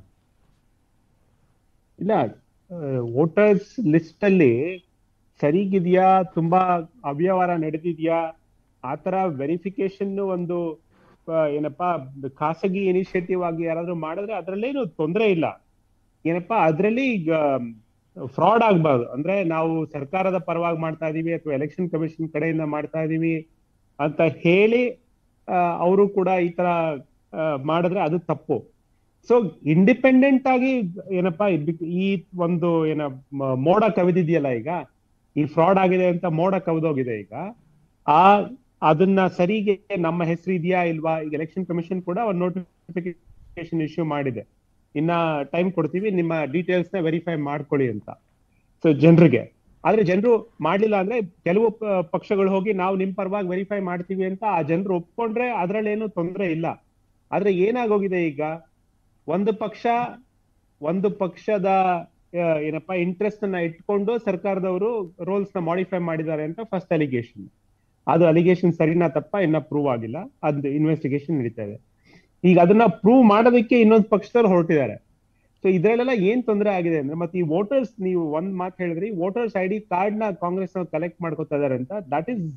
ಇಲ್ಲ ವೋಟರ್ಸ್ ಲಿಸ್ಟ್ ಅಲ್ಲಿ ಸರಿಗಿದ್ಯಾ ತುಂಬಾ ಅವ್ಯವಹಾರ ನಡೆದಿದ್ಯಾ ಆತರ ವೆರಿಫಿಕೇಶನ್ ಒಂದು ಆ, ಏನಪ್ಪಾ ಖಾಸಗಿ ಇನಿಷಿಯೇಟಿವ್ ಆಗಿ ಯಾರಾದ್ರೂ ಮಾಡಿದ್ರೆ ಅದ್ರಲ್ಲೇನು ತೊಂದರೆ ಇಲ್ಲ ಏನಪ್ಪಾ ಅದ್ರಲ್ಲಿ ಈಗ ಫ್ರಾಡ್ ಆಗ್ಬಾರ್ದು ಅಂದ್ರೆ ನಾವು ಸರ್ಕಾರದ ಪರವಾಗಿ ಮಾಡ್ತಾ ಇದೀವಿ ಅಥವಾ ಎಲೆಕ್ಷನ್ ಕಮಿಷನ್ ಕಡೆಯಿಂದ ಮಾಡ್ತಾ ಇದೀವಿ ಅಂತ ಹೇಳಿ ಅವರು ಕೂಡ ಈ ತರ ಆ, ಮಾಡಿದ್ರೆ ಅದು ತಪ್ಪು ಸೊ ಇಂಡಿಪೆಂಡೆಂಟ್ ಆಗಿ ಏನಪ್ಪಾ ಇದ್- ಈ ಒಂದು ಏನ ಮ- ಮೋಡ ಕವಿದಿದೆಯಲ್ಲ ಈಗ ಈ ಫ್ರಾಡ್ ಆಗಿದೆ ಅಂತ ಮೋಡ ಕವಿದೋಗಿದೆ ಈಗ ಆ ಅದನ್ನ ಸರಿಗೆ ನಮ್ಮ ಹೆಸರು ಇದೆಯಾ ಇಲ್ವಾ ಈಗ ಎಲೆಕ್ಷನ್ ಕಮಿಷನ್ ಕೂಡ ಒಂದು ನೋಟಿಫಿಕೇಶನ್ ಇಶ್ಯೂ ಮಾಡಿದೆ ಇನ್ನ ಟೈಮ್ ಕೊಡ್ತೀವಿ ನಿಮ್ಮ ಡೀಟೇಲ್ಸ್ ನ ವೆರಿಫೈ ಮಾಡ್ಕೊಳ್ಳಿ ಅಂತ ಸೊ ಜನರಿಗೆ ಆದ್ರೆ ಜನರು ಮಾಡ್ಲಿಲ್ಲ ಅಂದ್ರೆ ಕೆಲವು ಪ- ಪಕ್ಷಗಳು ಹೋಗಿ ನಾವು ನಿಮ್ ಪರವಾಗಿ ವೆರಿಫೈ ಮಾಡ್ತೀವಿ ಅಂತ ಆ ಜನರು ಒಪ್ಕೊಂಡ್ರೆ ಅದ್ರಲ್ಲಿ ಏನು ತೊಂದರೆ ಇಲ್ಲ ಆದ್ರೆ ಏನಾಗೋಗಿದೆ ಈಗ ಒಂದು ಪಕ್ಷ ಒಂದು ಪಕ್ಷದ ಆ, ಏನಪ್ಪಾ ಇಂಟ್ರೆಸ್ಟ್ ಅನ್ನ ಇಟ್ಕೊಂಡು ಸರ್ಕಾರದವರು ರೋಲ್ಸ್ ನ ಮಾಡಿಫೈ ಮಾಡಿದ್ದಾರೆ ಅಂತ ಫಸ್ಟ್ ಅಲಿಗೇಷನ್ ಅದು ಅಲಿಗೇಷನ್ ಸರಿನಾ ತಪ್ಪ ಇನ್ನ ಪ್ರೂವ್ ಆಗಿಲ್ಲ ಅದು ಇನ್ವೆಸ್ಟಿಗೇಷನ್ ನಡೀತಾ ಇದೆ ಈಗ ಅದನ್ನ ಪ್ರೂವ್ ಮಾಡೋದಕ್ಕೆ ಇನ್ನೊಂದು ಪಕ್ಷದವ್ರು ಹೊರಟಿದ್ದಾರೆ ಸೊ ಇದ್ರಲ್ಲೆಲ್ಲ ಏನ್ ತೊಂದರೆ ಆಗಿದೆ ಅಂದ್ರೆ ಮತ್ತೆ ಈ ವೋಟರ್ಸ್ ನೀವು ಒಂದ್ ಮಾತು ಹೇಳಿದ್ರಿ ವೋಟರ್ಸ್ ಐ ಡಿ ಕಾರ್ಡ್ ನ ಕಾಂಗ್ರೆಸ್ ಕಲೆಕ್ಟ್ ಮಾಡ್ಕೋತಾ ಇದಾರೆ ಅಂತ ದಟ್ ಇಸ್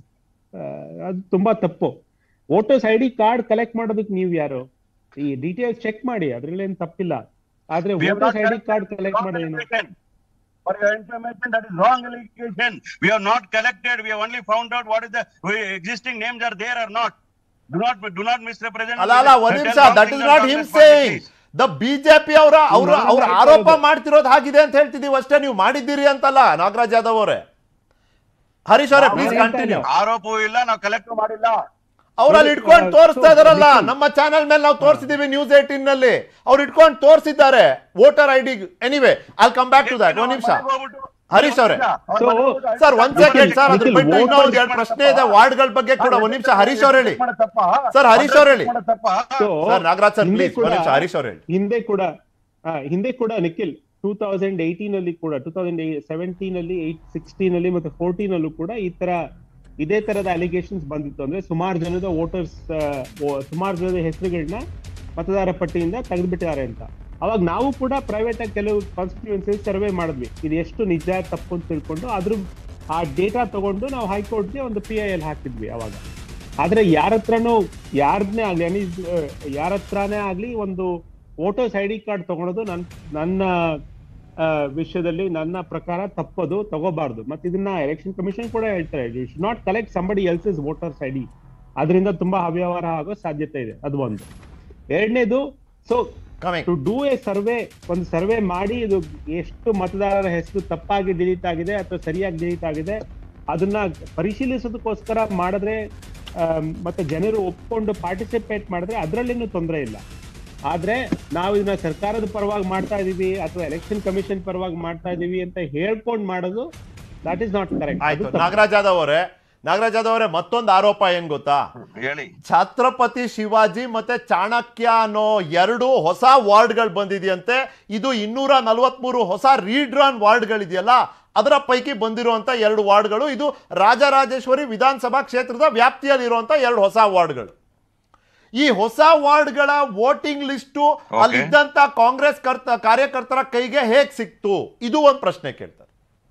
ಅದು ತುಂಬಾ ತಪ್ಪು voters I D card collect ಮಾಡೋದಕ್ಕೆ ನೀವು ಯಾರು ಈ ಡೀಟೇಲ್ಸ್ ಚೆಕ್ ಮಾಡಿ ಅದ್ರಲ್ಲಿ ಏನ್ ತಪ್ಪಿಲ್ಲ ಆದ್ರೆ We have voters not I D card collect Wrong ಮಾಡೋದೇನು allegation. For your information, that is wrong allegation. We have not collected, we have only found out what is the we- existing names are there or not. Do not, do not misrepresent. ಅಲ್ಲ ಅಲ್ಲ ಒಂದ್ Tell ನಿಮಿಷ wrong that things is on not Congress him party, saying please. The BJP ಅವರ ಅವ್ರ ನಾನು ಅವ್ರ ಹೇಳ್ತಾ ಆರೋಪ ಇರೋದು. ಮಾಡ್ತಿರೋದು ಹಾಗಿದೆ ಅಂತ ಹೇಳ್ತಿದೀವಿ ಅಷ್ಟೇ ನೀವು ಮಾಡಿದ್ದೀರಿ ಅಂತಲ್ಲ ನಾಗರಾಜ್ ಯಾದವ್ ಅವರೇ ಹರೀಶ್ ಅವರೇ ನಾವು ಪ್ಲೀಸ್ ಹೇಳ್ತಾ ಕಂಟಿನ್ಯೂ ಇಲ್ಲ. ಆರೋಪವೂ ಇಲ್ಲ ನಾವು ಕಲೆಕ್ಟ್ ಮಾಡಿಲ್ಲ ಅವ್ರಲ್ಲಿ ನೋಡಿ, ಇಟ್ಕೊಂಡು ಆ, ತೋರಿಸ್ತಾ so, ಇದಾರಲ್ಲ ನಿಖಿಲ್- ನಮ್ಮ ಚಾನೆಲ್ ಮೇಲೆ ನಾವು ತೋರಿಸಿದೀವಿ ನ್ಯೂಸ್ ಏಟೀನ್ ನಲ್ಲಿ ಅವ್ರು ಇಟ್ಕೊಂಡು ತೋರಿಸಿದ್ದಾರೆ voter I D anyway I come back to that ಒಂದ್ ನಿಮಿಷ ಹರೀಶ್ ಅವರೇ. So, ಸರ್ ಒಂದ್ ಸೆಕೆಂಡ್ ಸರ್ ಅದ್ರ ನಿಖಿಲ್, ಬಿಟ್ಟು ಇನ್ನೂ voter- ಒಂದ್ ಎರಡು ಪ್ರಶ್ನೆ ಇದೆ ವಾರ್ಡ್ಗಳ ಬಗ್ಗೆ ಕೂಡ ಒಂದ್ ನಿಮಿಷ ಹರೀಶ್ ಅವ್ರು ಹೇಳಿ ಸರ್, ಹರೀಶ್ ಅವ್ರು ಹೇಳಿ. So, ಸರ್ ನಾಗರಾಜ್ ಸರ್ ಹಿಂದೆ ಪ್ಲೀಸ್ ಒಂದ್ ಕೂಡ- ನಿಮಿಷ ಹರೀಶ್ ಅವ್ರು ಹೇಳಿ ಹಿಂದೆ ಕೂಡ ಆ, ಹಿಂದೆ ಕೂಡ ನಿಖಿಲ್ ಟೂ ತೌಸಂಡ್ ಏಯ್ಟೀನ್ ಅಲ್ಲಿ ಕೂಡ ಟೂ ತೌಸಂಡ್ ಸೆವೆಂಟೀನ್ ಅಲ್ಲಿ ಏಟ್ ಸಿಕ್ಸ್ಟೀನ್ ಅಲ್ಲಿ ಮತ್ತೆ ಫೋರ್ಟೀನ್ ಅಲ್ಲೂ ಕೂಡ ಈ ತರ ಇದೇ ತರದ ಅಲಿಗೇಷನ್ಸ್ ಬಂದಿತ್ತು ಅಂದ್ರೆ ಸುಮಾರು ಜನದ ವೋಟರ್ಸ್ ಸುಮಾರು ಜನದ ಹೆಸರುಗಳನ್ನ ಮತದಾರ ಪಟ್ಟಿಯಿಂದ ತೆಗೆದುಬಿಟ್ಟಿದ್ದಾರೆ ಅಂತ ಅವಾಗ ನಾವು ಕೂಡ ಪ್ರೈವೇಟ್ ಆಗಿ ಕೆಲವು ಕಾನ್ಸ್ಟಿಟ್ಯೂನ್ಸೀಸ್ ಸರ್ವೆ ಮಾಡಿದ್ವಿ ಇದು ಎಷ್ಟು ನಿಜ ತಪ್ಪು ಅಂತ ತಿಳ್ಕೊಂಡು ಅದ್ರ ಆ ಡೇಟಾ ತಗೊಂಡು ನಾವು ಹೈಕೋರ್ಟ್ಗೆ ಒಂದು ಪಿ ಐ ಎಲ್ ಹಾಕಿದ್ವಿ ಅವಾಗ ಆದ್ರೆ ಯಾರ ಹತ್ರನೂ ಯಾರನ್ನೇ ಆಗ್ಲಿ any, ಆ, ಯಾರ ಹತ್ರನೇ ಆಗ್ಲಿ ಒಂದು ವೋಟರ್ಸ್ ಐ ಡಿ ಕಾರ್ಡ್ ತಗೊಳೋದು ನನ್ ನನ್ನ ಆ, ವಿಷಯದಲ್ಲಿ ನನ್ನ ಪ್ರಕಾರ ತಪ್ಪದು ತಗೋಬಾರ್ದು ಮತ್ತೆ ಇದನ್ನ ಎಲೆಕ್ಷನ್ ಕಮಿಷನ್ ಕೂಡ ಹೇಳ್ತಾರೆ you should not collect somebody else's voters I D ಅದರಿಂದ ತುಂಬಾ ಅವ್ಯವಹಾರ ಆಗೋ ಸಾಧ್ಯತೆ ಇದೆ ಅದು ಒಂದು ಎರಡನೇದು so coming to do a survey ಒಂದು ಸರ್ವೆ ಮಾಡಿ ಇದು ಎಷ್ಟು ಮತದಾರರ ಹೆಸರು ತಪ್ಪಾಗಿ ಡಿಲೀಟ್ ಆಗಿದೆ ಅಥವಾ ಸರಿಯಾಗಿ ಡಿಲೀಟ್ ಆಗಿದೆ ಅದನ್ನ ಪರಿಶೀಲಿಸೋದಕ್ಕೋಸ್ಕರ ಮಾಡಿದ್ರೆ ಆಮ್, ಮತ್ತೆ ಜನರು ಒಪ್ಕೊಂಡು ಪಾರ್ಟಿಸಿಪೇಟ್ ಮಾಡಿದ್ರೆ ಅದರಲ್ಲೇನು ತೊಂದರೆ ಇಲ್ಲ ಆದ್ರೆ ನಾವು ಇದನ್ನ ಸರ್ಕಾರದ ಪರವಾಗಿ ಮಾಡ್ತಾ ಇದೀವಿ ಅಥವಾ ಎಲೆಕ್ಷನ್ ಕಮಿಷನ್ ಪರವಾಗಿ ಮಾಡ್ತಾ ಇದೀವಿ ಅಂತ ಹೇಳ್ಕೊಂಡ್ ಮಾಡೋದು ದಟ್ ಇಸ್ ನಾಟ್ ಕರೆಕ್ಟ್ ಆಯ್ತು ನಾಗರಾಜ್ ಯಾದವ್ ಅವರೇ ನಾಗರಾಜ್ ಯಾದವ್ ಅವರೇ ಮತ್ತೊಂದು ಆರೋಪ ಏನ್ ಗೊತ್ತಾ ಹೇಳಿ ಛತ್ರಪತಿ ಶಿವಾಜಿ ಮತ್ತೆ ಚಾಣಕ್ಯ ಅನ್ನೋ ಎರಡು ಹೊಸ ವಾರ್ಡ್ಗಳು ಬಂದಿದೆಯಂತೆ ಇದು ಇನ್ನೂರ ನಲವತ್ಮೂರು ಹೊಸ ರೀಡ್ರಾನ್ ವಾರ್ಡ್ಗಳಿದೆಯಲ್ಲ ಅದರ ಪೈಕಿ ಬಂದಿರುವಂತ ಎರಡು ವಾರ್ಡ್ಗಳು ಇದು ರಾಜರಾಜೇಶ್ವರಿ ವಿಧಾನಸಭಾ ಕ್ಷೇತ್ರದ ವ್ಯಾಪ್ತಿಯಲ್ಲಿರುವಂತ ಎರಡು ಹೊಸ ವಾರ್ಡ್ಗಳು ಈ ಹೊಸ ವಾರ್ಡ್ಗಳ ವೋಟಿಂಗ್ ಲಿಸ್ಟು ಅಲ್ಲಿದ್ದಂತ ಕಾಂಗ್ರೆಸ್ ಕರ್ತ ಕಾರ್ಯಕರ್ತರ ಕೈಗೆ ಹೇಗ್ ಸಿಕ್ತು ಇದು ಒಂದು ಪ್ರಶ್ನೆ ಕೇಳ್ತಾರೆ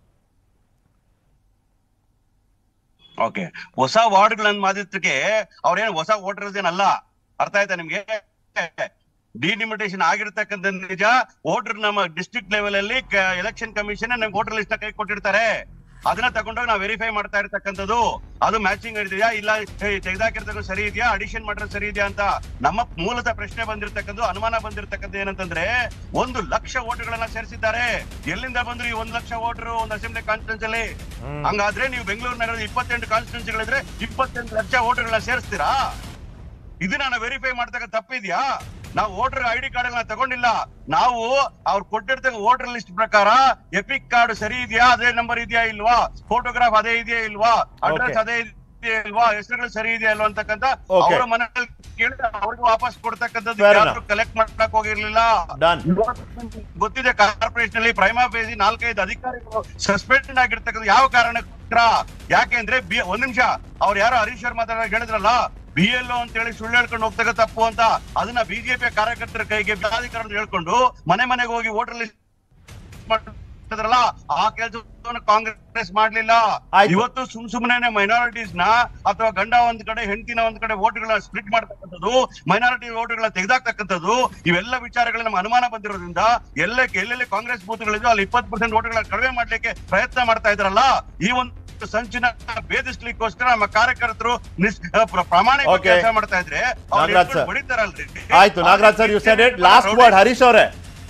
ಓಕೆ ಹೊಸ ವಾರ್ಡ್ಗಳನ್ನ ಮಾಡಿದ್ದಕ್ಕೆ ಅವ್ರೇನು ಹೊಸ ವೋಟರ್ಸ್ ಏನಲ್ಲ ಅರ್ಥ ಆಯ್ತಾ ನಿಮ್ಗೆ ಡಿಲಿಮಿಟೇಷನ್ ಆಗಿರ್ತಕ್ಕಂಥ ನಿಜ ವೋಟರ್ ನಮ್ಮ ಡಿಸ್ಟ್ರಿಕ್ಟ್ ಲೆವೆಲ್ ಅಲ್ಲಿ ಎಲೆಕ್ಷನ್ ಕಮಿಷನ್ ನಮ್ಗೆ ವೋಟರ್ ಲಿಸ್ಟ್ ಕೈ ಕೊಟ್ಟಿರ್ತಾರೆ ಅದನ್ನ ತಗೊಂಡೋಗಿ ನಾವು ವೆರಿಫೈ ಮಾಡ್ತಾ ಇರ್ತಕ್ಕಂಥದ್ದು ಅದು ಮ್ಯಾಚಿಂಗ್ ಇದೆಯಾ ಇಲ್ಲ ತೆಗೆದಾಕಿರ್ತಕ್ಕ ಸರಿ ಇದೆಯಾ ಅಡಿಷನ್ ಮಾಡಿರೋದು ಸರಿ ಇದೆಯಾ ಅಂತ ನಮ್ಮ ಮೂಲತಃ ಪ್ರಶ್ನೆ ಬಂದಿರತಕ್ಕದ್ದು ಅನುಮಾನ ಬಂದಿರತಕ್ಕದ್ದು ಏನಂತಂದ್ರೆ ಒಂದು ಲಕ್ಷ ಓಟುಗಳನ್ನ ಸೇರಿಸಿದ್ದಾರೆ ಎಲ್ಲಿಂದ ಬಂದ್ರು ಈ ಒಂದ್ ಲಕ್ಷ ವೋಟರ್ ಒಂದು ಅಸೆಂಬ್ಲಿ ಕಾನ್ಫರೆನ್ಸ್ ಅಲ್ಲಿ ಹಂಗಾದ್ರೆ ನೀವು ಬೆಂಗಳೂರು ನಗರದ ಇಪ್ಪತ್ತೆಂಟು ಕಾನ್ಸ್ಟಿಟ್ಯೂನ್ಸಿಗಳಿದ್ರೆ ಇಪ್ಪತ್ತೆಂಟು ಲಕ್ಷ ವೋಟರ್ಗಳನ್ನ ಸೇರಿಸ್ತೀರಾ ಇದನ್ನ ನಾವು ವೆರಿಫೈ ಮಾಡ್ತಕ್ಕ ತಪ್ಪಿದ್ಯಾ ನಾವು ವೋಟರ್ ಐ ಡಿ ಕಾರ್ಡ್ ತಗೊಂಡಿಲ್ಲ ನಾವು ಅವ್ರು ಕೊಟ್ಟಿರ್ತಕ್ಕ ವೋಟರ್ ಲಿಸ್ಟ್ ಪ್ರಕಾರ ಎಪಿಕ್ ಕಾರ್ಡ್ ಸರಿ ಇದೆಯಾ ಅದೇ ನಂಬರ್ ಇದೆಯಾ ಇಲ್ವಾ ಫೋಟೋಗ್ರಾಫ್ ಅದೇ ಇದೆಯಾ ಇಲ್ವಾ ಅಡ್ರೆಸ್ Okay. ಅದೇ ಇದೆಯಾ ಇಲ್ವಾ ಹೆಸರುಗಳು ಸರಿ ಇದೆಯಾ ಇಲ್ವಾ ಅಂತಕ್ಕಂತ Okay. ಅವರ ಮನೆಯಲ್ಲಿ ಕೇಳಿ ಅವ್ರಿಗೆ ವಾಪಸ್ ಕೊಡ್ತಕ್ಕಂಥದ್ದು Fair ಯಾರು ಕಲೆಕ್ಟ್ ಮಾಡಕ್ ಹೋಗಿರ್ಲಿಲ್ಲ ಡನ್ ಇವತ್ತು ಗೊತ್ತಿದೆ ಕಾರ್ಪೊರೇಷನ್ ಅಲ್ಲಿ ಪ್ರೈಮಾ ಫೇಸಿ ನಾಲ್ಕೈದು ಅಧಿಕಾರಿಗಳು ಸಸ್ಪೆಂಡ್ ಆಗಿರ್ತಕ್ಕಂಥ ಯಾವ ಕಾರಣಕ್ಕೋಸ್ಕರ ಯಾಕೆಂದ್ರೆ ಬಿ ಒಂದ್ ನಿಮಿಷ ಅವ್ರು ಯಾರೋ ಹರೀಶ್ ಶರ್ಮಾ ಮಾತಾಡ ಹೇಳಿದ್ರಲ್ಲ ಬಿ ಎಲ್ ಅಂತ ಹೇಳಿ ಸುಳ್ಳು ಹೇಳ್ಕೊಂಡು ಹೋಗ್ತಕ್ಕ ತಪ್ಪು ಅಂತ ಅದನ್ನ ಬಿಜೆಪಿ ಕಾರ್ಯಕರ್ತರ ಕೈಗೆ ಜಿಲ್ಲಾಧಿಕಾರಿ ಹೇಳ್ಕೊಂಡು ಮನೆ ಮನೆಗೆ ಹೋಗಿ ವೋಟರ್ ಲಿಸ್ಟ್ ಮಾಡಿದ್ರಲ್ಲ ಆ ಕೆಲಸವನ್ನು ಕಾಂಗ್ರೆಸ್ ಮಾಡ್ಲಿಲ್ಲ ಆಯ್ತು. ಇವತ್ತು ಸುಮ್ ಸುಮ್ಮನೆ ಮೈನಾರಿಟೀಸ್ ನ ಅಥವಾ ಗಂಡ ಒಂದ್ ಕಡೆ ಹೆಂಡತಿನ ಒಂದ್ ಕಡೆ ವೋಟ್ಗಳನ್ನ ಸ್ಪ್ಲಿಟ್ ಮಾಡ್ತಕ್ಕಂಥದ್ದು ಮೈನಾರಿಟಿ ವೋಟ್ಗಳನ್ನ ತೆಗೆದಾಕ್ತಕ್ಕಂಥದ್ದು ಇವೆಲ್ಲ ವಿಚಾರಗಳು ನಮ್ಮ ಅನುಮಾನ ಬಂದಿರೋದ್ರಿಂದ ಎಲ್ಲ ಎಲ್ಲೆಲ್ಲಿ ಕಾಂಗ್ರೆಸ್ ಬೂತ್ಗಳಿದ್ರು ಅಲ್ಲಿ ಇಪ್ಪತ್ತು ಪರ್ಸೆಂಟ್ ವೋಟ್ಗಳನ್ನ ಕಡಿಮೆ ಮಾಡ್ಲಿಕ್ಕೆ ಪ್ರಯತ್ನ ಮಾಡ್ತಾ ಇದ್ರಲ್ಲ ಈ ಒಂದು ಸಂಚಿನ ಭೇದಿಸ್ಲಿಕ್ಕೋಸ್ಕರ ನಮ್ಮ ಕಾರ್ಯಕರ್ತರು ನಿಸ್ ಪ್ರ- ಪ್ರಾಮಾಣಿಕ Okay. ಕೆಲಸ ಮಾಡ್ತಾ ಇದ್ರೆ ಅವ್ರು ನಾಗರಾಜ್ ಎತ್ಕೊಂಡು sir. ಹೊಡಿತಾರಲ್ರಿ ಆಯ್ತು Nagaraj sir you said it last word Harish ಅವರೇ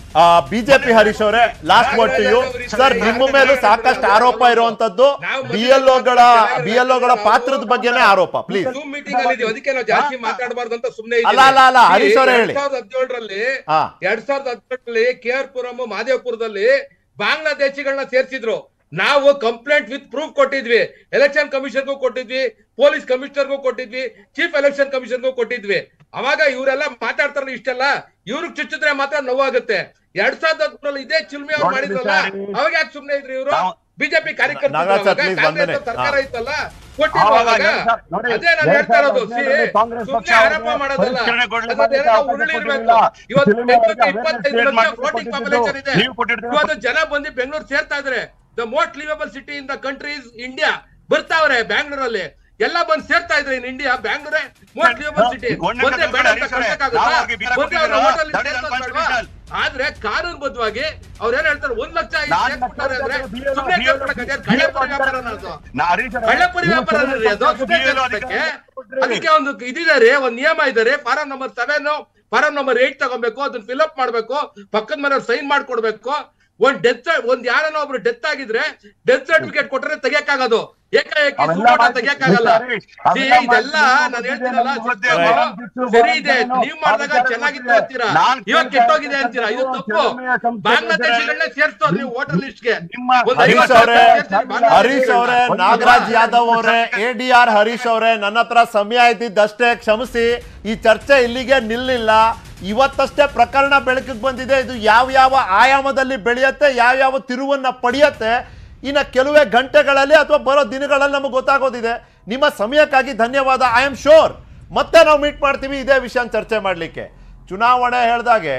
ಬಿಜೆಪಿ ಹರೀಶ್ ಅವರೇ last word to you sir ನಿಮ್ಮ ಮೇಲೂ ಸಾಕಷ್ಟು ಆರೋಪ ಇರುವಂತದ್ದು ಬಿ ಎಲ್ ಒಗಳ ಬಿ ಎಲ್ ಒಗಳ ಪಾತ್ರದ ಬಗ್ಗೆನೇ ಆರೋಪ ಪ್ಲೀಸ್ Zoom meeting ಅಲ್ಲಿ ಇದೀವಿ ಅದಕ್ಕೆ ನಾವು ಜಾಸ್ತಿ ಮಾತಾಡಬಾರ್ದು ಅಂತ ಸುಮ್ನೆ ಅಲ್ಲ, ಅಲ್ಲ, ಅಲ್ಲ, ಹರೀಶ್ ಅವರೇ ಹೇಳಿ. ಎರಡ್ ಸಾವಿರದ ಹದಿನೇಳರಲ್ಲಿ ಹಾ ಎರಡ್ ಸಾವಿರದ ಹದಿನೆಂಟರಲ್ಲಿ ಕೆ ಆರ್ ಪುರಂ ಮಹದೇವಪುರದಲ್ಲಿ ಬಾಂಗ್ಲಾದೇಶಿಗಳನ್ನ ಸೇರ್ಸಿದ್ರು ನಾವು ಕಂಪ್ಲೇಂಟ್ ವಿತ್ ಪ್ರೂಫ್ ಕೊಟ್ಟಿದ್ವಿ ಎಲೆಕ್ಷನ್ ಕಮಿಷನ್ಗೂ ಕೊಟ್ಟಿದ್ವಿ ಪೊಲೀಸ್ ಕಮಿಷನರ್ಗೂ ಕೊಟ್ಟಿದ್ವಿ ಚೀಫ್ ಎಲೆಕ್ಷನ್ ಕಮಿಷನ್ಗೂ ಕೊಟ್ಟಿದ್ವಿ ಅವಾಗ ಇವರೆಲ್ಲ ಮಾತಾಡ್ತಾರಲ್ಲ ಇಷ್ಟೆಲ್ಲ ಇವ್ರಿಗೆ ಚುಚ್ಚಿದ್ರೆ ಮಾತ್ರ ನೋವಾಗುತ್ತೆ ಎರಡ್ ಸಾವಿರದ ಹದಿಮೂರಲ್ಲಿ ಇದೇ ಚಿಲ್ಮೆ ಅವ್ರು ನೋಡಿ ಮಾಡಿದ್ರಲ್ಲ ಸರ್, ಅವಾಗ ಯಾಕೆ ಸುಮ್ನೆ ಇದ್ರಿ ಇವರು ನಾವು- ಬಿಜೆಪಿ ಕಾರ್ಯಕರ್ತರು ನಾಗರಾಜ್ ಸರ್, ಅವಾಗ please ಕಾಂಗ್ರೆಸ್ ಬಂದನೆ. ಸರ್ಕಾರ ಹಾ. ಇತ್ತಲ್ಲ ಕೊಟ್ಟಿದ್ರು ಆವಾಗ ಅವಾಗ ಎರಡ್ ಸಾವಿರ- ನೋಡಿ, ಅದೇ ನಾನು ಎರಡ್ ಹೇಳ್ತಾ ಇರೋದು ಸಾವಿರದ ಸಿ ಹದಿನೇಳರಲ್ಲಿ ಕಾಂಗ್ರೆಸ್ ಸುಮ್ನೆ ಪಕ್ಷ ಆರೋಪ ಅವ್ರಿಗೆ ಮಾಡೋದಲ್ಲ ಪರಿಷ್ಕರಣೆಗೊಳಿಸಲು ಅದನ್ನೆಲ್ಲ ಅವಕಾಶ ಉರುಳಿ ಇರ್ಬೇಕು ಕೊಟ್ಟಿಲ್ಲ. ಇವತ್ತು ಸಿನಿಮಾ ಬೆಂಗಳೂರಿಗೆ ಅವರಿಗೆ ಇಪ್ಪತ್ತೈದು awareness ಲಕ್ಷ create ಫ್ಲೋಟಿಂಗ್ ಮಾಡ್ಲಿಕ್ಕೆ ಪಾಪ್ಯುಲೇಷನ್ ಇದೆ ನೀವು ಕೊಟ್ಟಿರ್ತೀರ. ಇವತ್ತು ಜನ ಬಂದು ಬೆಂಗಳೂರು ಸೇರ್ತಾ ಇದಾರೆ the most livable city in the country is India ಬರ್ತಾವ್ರೆ ಬ್ಯಾಂಗ್ಳೂರಲ್ಲಿ ಎಲ್ಲ ಬಂದ್ ಸೇರ್ತಾ ಇದ್ರೆ ಇನ್ ಇಂಡಿಯಾ ಬ್ಯಾಂಗ್ಳೂರೇ ಮೋಸ್ಟ್ ಲಿವೇಬಲ್ ಸಿಟಿ ಒಂದೇ ಒಂದೇ ಬೇಡ ಅಂತ ಹರೀಶ್ ಅವರೇ, ಕಳ್ಸಕ್ಕಾಗುತ್ತಾ? ನಾವು ಅವ್ರಿಗೆ ಬೀರ ಒಂದೇ ಅವ್ರ ಕೊಟ್ಟಿದ್ದೀರಾ? ಹೋಟೆಲ್ That is ಸೇರ್ಸೋದ್ ಬೇಡ್ವಾ? unconstitutional. ಆದ್ರೆ ಕಾನೂನುಬದ್ಧವಾಗಿ ಅವ್ರು ಏನ್ ಹೇಳ್ತಾರೆ ಒಂದ್ ಲಕ್ಷ ಐದು ನಾನ್ ಸೇರ್ಸ್ಬಿಟ್ಟಾರೆ ಅಂದ್ರೆ ಮಾತಾಡ್ತಾ ಇರೋದು ಸುಮ್ನೆ BLO ಕೇಳ್ಕೊಳಕ್ಕೆ ಅದೇನ್ ಕಳ್ಳಪುರಿ ವ್ಯಾಪಾರ ಅನ್ನೋದು ನಾ ಹರೀಶ್ ಅವರೇ, ಕಳ್ಳಪುರಿ ನೀವು ವ್ಯಾಪಾರ ರೀ ಅದು BLO ಸುಮ್ನೆ ಅಧಿಕಾರಿ ಕೇಳ್ಕೊಳಕ್ಕೆ. ಕೊಟ್ರಿ. ಅದಕ್ಕೆ ಒಂದು ಇದಿದೆ ರೀ ಒಂದ್ ನಿಯಮ ಇದೆ ರೀ form number seven form number eight ತಗೊಬೇಕು ಅದನ್ನ ಫಿಲ್ಅಪ್ ಮಾಡ್ಬೇಕು ಪಕ್ಕದ ಮನೆಯವ್ರು ಸೈನ್ ಮಾಡ್ಕೊಡ್ಬೇಕು ಒಂದ್ ಡೆತ್ ಒಂದ್ ಯಾರನ್ನ ಒಬ್ರು ಡೆತ್ ಆಗಿದ್ರೆ ಡೆತ್ ಸರ್ಟಿಫಿಕೇಟ್ ಕೊಟ್ರೆ ತೆಗಿಯಕ್ಕಾಗೋದು ಏಕಾಏಕಿ ಅವೆಲ್ಲ ಸುಮಾಟ ಮಾಡ್ತೀವಿ. ತೆಗಿಯಕ್ಕಾಗಲ್ಲ ಹರೀಶ್, See, ಅವೆಲ್ಲ ಇದೆಲ್ಲ ಮಾಡ್ತೀವಿ. ನಾನು ಹೇಳ್ತೀನಲ್ಲ ನಮ್ಮ system ಉದ್ಯೋಗ, ಸರಿ ಇದೆ ಏನು? ನೀವ್ ಮಾಡಿದಾಗ ಅಧಿಕಾರ ಚೆನ್ನಾಗಿತ್ತು ಇದೆ. ಅಂತೀರಾ ನಾನ್ ಇವಾಗ ಕೇಳ್ತಾ ಕೆಟ್ಟೋಗಿದೆ ಅಂತೀರಾ ಇದು ಇರೋದು ತಪ್ಪು ಜನಮಯ ಸಂಸ್ಥೆ ಬಾಂಗ್ಲಾದೇಶಿಗಳನ್ನೇ ಸೇರ್ಸ್ತವ್ರು ನೀವು ವೋಟರ್ ಲಿಸ್ಟ್ ಗೆ ನಿಮ್ಮ ಒಂದ್ ಹರೀಶ್ ಐವತ್ತು ಅವರೇ ಸೇರ್ಸಿ ಬಾಂಗ್ಲಾದೇಶಿಗಳನ್ನ. ಹರೀಶ್ ಅವರೇ ನಾಗರಾಜ್ ಯಾದವ್ ಅವರೇ ಎ ಡಿ ಆರ್ ಹರೀಶ್ ಅವರೇ ನನ್ನ ಹತ್ರ ಸಮಯ ಇದ್ದಿದ್ದಷ್ಟೇ ಕ್ಷಮಿಸಿ ಈ ಚರ್ಚೆ ಇಲ್ಲಿಗೆ ನಿಲ್ಲಿಲ್ಲ ಇವತ್ತಷ್ಟೇ ಪ್ರಕರಣ ಬೆಳಕಿಗೆ ಬಂದಿದೆ ಇದು ಯಾವ ಯಾವ ಆಯಾಮದಲ್ಲಿ ಬೆಳೆಯುತ್ತೆ ಯಾವ ಯಾವ ತಿರುವನ್ನ ಪಡೆಯುತ್ತೆ ಇನ್ನು ಕೆಲವೇ ಗಂಟೆಗಳಲ್ಲಿ ಅಥವಾ ಬರೋ ದಿನಗಳಲ್ಲಿ ನಮಗೆ ಗೊತ್ತಾಗೋದಿದೆ ನಿಮ್ಮ ಸಮಯಕ್ಕಾಗಿ ಧನ್ಯವಾದ ಐ ಆಮ್ ಶೋರ್ ಮತ್ತೆ ನಾವು ಮೀಟ್ ಮಾಡ್ತೀವಿ ಇದೇ ವಿಷಯ ಚರ್ಚೆ ಮಾಡಲಿಕ್ಕೆ ಚುನಾವಣೆ ಹೇಳ್ದಾಗೆ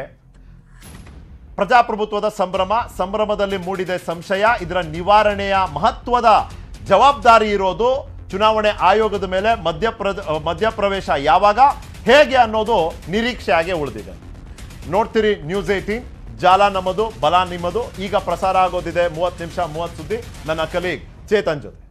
ಪ್ರಜಾಪ್ರಭುತ್ವದ ಸಂಭ್ರಮ ಸಂಭ್ರಮದಲ್ಲಿ ಮೂಡಿದೆ ಸಂಶಯ ಇದರ ನಿವಾರಣೆಯ ಮಹತ್ವದ ಜವಾಬ್ದಾರಿ ಇರೋದು ಚುನಾವಣೆ ಆಯೋಗದ ಮೇಲೆ ಮಧ್ಯಪ್ರ ಮಧ್ಯಪ್ರವೇಶ ಯಾವಾಗ ಹೇಗೆ ಅನ್ನೋದು ನಿರೀಕ್ಷೆಯಾಗೆ ಉಳಿದಿದೆ ನೋಡ್ತೀರಿ ನ್ಯೂಸ್ ಏಯ್ಟೀನ್ ಜಾಲ ನಮ್ಮದು ಬಲ ನಿಮ್ಮದು ಈಗ ಪ್ರಸಾರ ಆಗೋದಿದೆ ಮೂವತ್ತು ನಿಮಿಷ ಮೂವತ್ತು ಸುದ್ದಿ ನನ್ನ ಕಲೀಗ್ ಚೇತನ್ ಜೊತೆ